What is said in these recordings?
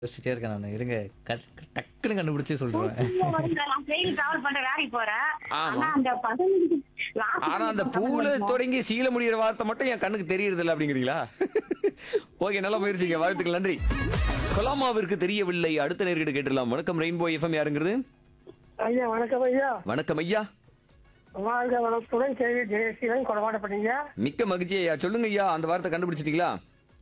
யோசிச்சுட்டே இருக்கேன் நான் இருங்க கட்- டக்குன்னு கண்டுபிடிச்சு சொல்றேன் பூ வந்து நான் ட்ரெயின் டிராவல் பண்ற வேலைக்கு போறேன் ஆமா. ஆனா அந்த பசங்களுக்கு last ஆனா அந்த பசங்க பூல மட்டும் தொடங்கி சீல முடியிற வார்த்தை மட்டும் என் கண்ணுக்கு தெரியறது இல்ல அப்படிங்கிறீங்களா ஓகே நல்ல முயற்சிங்க வாழ்த்துக்கள் நன்றி கொலாமாவிற்கு தெரியவில்லை அடுத்த நேர்கிட்ட கேட்டுடலாம் வணக்கம் ரெயின்போ எஃப்எம் யாருங்கிறது ஐயா வணக்கம் ஐயா வணக்கம் ஐயா வாழ்க வளத்துடன் கேள்வி ஜெயசீலன் கொடமாடப்பட்டீங்க மிக்க மகிழ்ச்சி ஐயா சொல்லுங்க ஐயா அந்த வார்த்தை கண்டுபிடிச்சிட்டீங்களா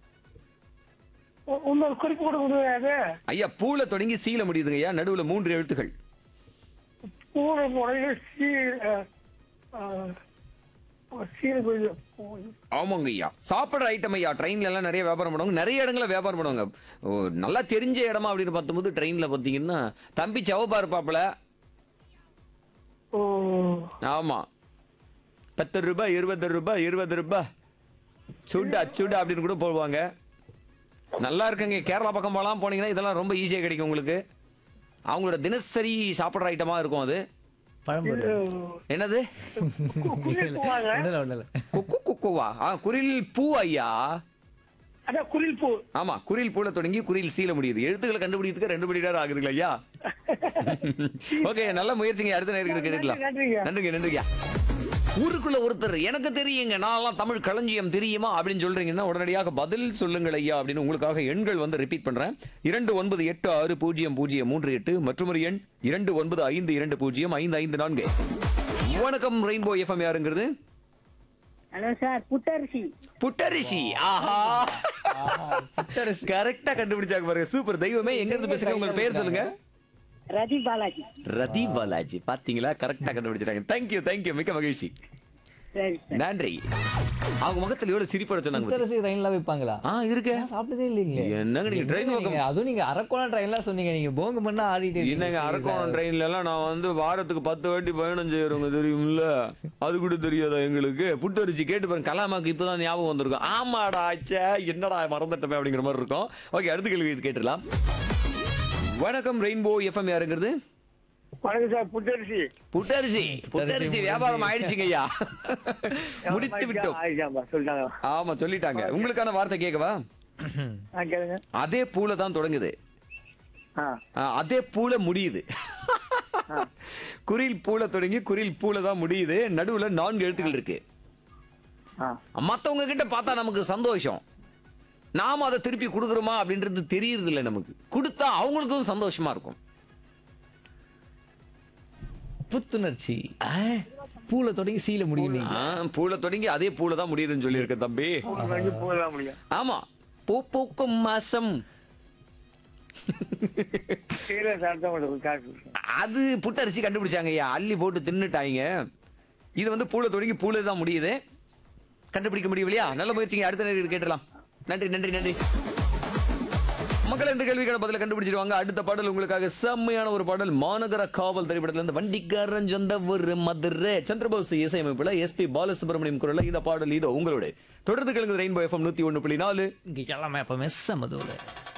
இன்னொரு குறிப்பு கூட கொடுங்க ஐயா பூல தொடங்கி சீல முடியுதுங்க ஐயா நடுவுல மூன்று எழுத்துக்கள் பூனை முறையில் சீ சீன கோயில் ஆமாங்க ஐயா சாப்பிடுற ஐட்டம் ஐயா ட்ரெயின்ல எல்லாம் நிறைய வியாபாரம் பண்ணுவாங்க நிறைய இடங்கள்ல வியாபாரம் பண்ணுவாங்க ஓ, நல்லா தெரிஞ்ச இடமா அப்படின்னு பார்க்கும்போது ட்ரெயின்ல பாத்தீங்கன்னா தம்பி செவப்பா இருப்பாப்புல ஓ ஆமா பத்து ரூபாய் இருபது ரூபாய் இருபது ரூபாய் சுடா சுடா அப்படின்னு கூட போடுவாங்க நல்லா இருக்குங்க கேரளா பக்கம் போகலாம் போனீங்கன்னா இதெல்லாம் ரொம்ப ஈஸியாக கிடைக்கும் உங்களுக்கு அவங்களோட தினசரி சாப்பிட்ற ஐட்டமா இருக்கும் அது பழம்பொரு என்னது ஒண்ணுல ஒண்ணுல குக்கு குக்குவா ஆ குரில் பூ ஐயா அதான் குரில் பூ ஆமா குரில் பூல தொடங்கி குரில் சீல முடியுது எழுத்துக்களை கண்டுபிடிக்கிறதுக்கு ரெண்டு மணி நேரம் ஆகுதுங்களா ஐயா ஓகே நல்ல முயற்சிங்க அடுத்த நேரம் கேட்டுக்கலாம் நன்றிங்க. நன்றிங்க நன்றிங்க ஊருக்குள்ள ஒருத்தர் எனக்கு தெரியுங்க நான்லாம் தமிழ் களஞ்சியம் தெரியுமா அப்படின்னு சொல்றீங்கன்னா உடனடியாக பதில் சொல்லுங்கள் ஐயா அப்படின்னு உங்களுக்காக எண்கள் வந்து ரிப்பீட் பண்றேன் இரண்டு ஒன்பது எட்டு ஆறு பூஜ்ஜியம் பூஜ்ஜியம் மூன்று எட்டு மற்றும் ஒரு எண் இரண்டு ஒன்பது ஐந்து இரண்டு பூஜ்ஜியம் ஐந்து ஐந்து நான்கு வணக்கம் ரெயின்போ எஃப்எம் யாருங்கிறது ஹலோ சார் புத்தரிசி புட்டரிசி ஆஹா கரெக்டா கண்டுபிடிச்சாங்க பாருங்க சூப்பர் தெய்வமே எங்க இருந்து பேசுங்க உங்க பேர் சொல்லுங்க ரதி பாலாஜி ரதி பாலாஜி பாத்தீங்களா கரெக்டா கண்டுபிடிச்சிட்டாங்க தேங்க்யூ தேங்க்யூ மிக்க மகிழ்ச்சி சரி நன்றி அவங்க முகத்துல எவ்வளவு சிரிப்பட சொன்னாங்க பாத்தீங்களா? முத்தரசி ட்ரெயின்ல வைப்பாங்களா ஆ இருக்கு நான் சாப்பிட்டதே இல்லைங்களே என்னங்க நீங்க ட்ரெயின் நீங்க- பக்கம் அதுவும் நீங்க அரக்கோணம் ட்ரெயின்லாம் சொன்னீங்க நீங்க போங்க பண்ணா ஆடிட்டு இருக்கீங்க. என்னங்க சரி, அரக்கோணம் சார். ட்ரெயின்ல எல்லாம் நான் வந்து வாரத்துக்கு பத்து வாட்டி பயணம் செய்யறவங்க தெரியும்ல அது கூட தெரியாதா எங்களுக்கு புட்டரிச்சி கேட்டு பாருங்க கலாமாக்கு இப்பதான் ஞாபகம் வந்திருக்கும் ஆமாடா ச்சே என்னடா மறந்துட்டமே அப்படிங்கிற மாதிரி இருக்கும் ஓகே அடுத்த கேள்வி கேட்டுடலாம் வணக்கம் ரெயின்போ எஃப்எம் யாருங்கிறது வணக்கம் சார் புத்தரிசி புட்டரிசி புட்டரிசி வியாபாரம் ஆயிடுச்சுங்க ஐயா முடித்து விட்டோம் ஆயிடுச்சாம்பா சொல்லிட்டாங்க ஆமா சொல்லிட்டாங்க உங்களுக்கான வார்த்தை கேட்கவா ஆ கேளுங்க அதே பூல தான் தொடங்குது ஆ ஆ, அதே பூல முடியுது குரில் பூல தொடங்கி குரில் பூல தான் முடியுது நடுவுல நான்கு எழுத்துக்கள் இருக்கு ஆ மத்தவங்க கிட்ட பார்த்தா நமக்கு சந்தோஷம் நாம அதை திருப்பி கொடுக்குறோமா அப்படின்றது தெரியறது இல்லை நமக்கு கொடுத்தா அவங்களுக்கும் சந்தோஷமா இருக்கும் புத்துணர்ச்சி பூல தொடங்கி சீல முடியும் நீங்க ஆ, பூல தொடங்கி அதே பூல தான் முடியுதுன்னு சொல்லியிருக்க தம்பி வந்து போகலாம் முடியும் ஆமா பூ பூக்கும் மாசம் கீழே சாப்பிட்டா உங்களுக்கு காசு அது புட்டரிசி கண்டுபிடிச்சாங்க ஐயா அள்ளி போட்டு தின்னுட்டாங்க இது வந்து பூல தொடங்கி பூல தான் முடியுது கண்டுபிடிக்க முடியலையா நல்ல முயற்சிங்க அடுத்த நேரம் கேட்டலாம் நன்றி நன்றி நன்றி மக்கள் இந்த கேள்விக்கான பதில கண்டுபிடிச்சிருவாங்க அடுத்த பாடல் உங்களுக்காக செம்மையான ஒரு பாடல் மாநகர காவல் திரைப்படத்துல இருந்து வண்டிக்காரன் சொந்த ஒரு மதுரை சந்திரபோஸ் இசையமைப்புல எஸ்பி பாலசுப்ரமணியம் குரல்ல இந்த பாடல் இதோ உங்களோட தொடர்ந்து கேளுங்க ரெயின்போ எஃப்எம் நூத்தி ஒண்ணு புள்ளி நாலு இங்க எல்லாமே எப்பவுமே சமதோட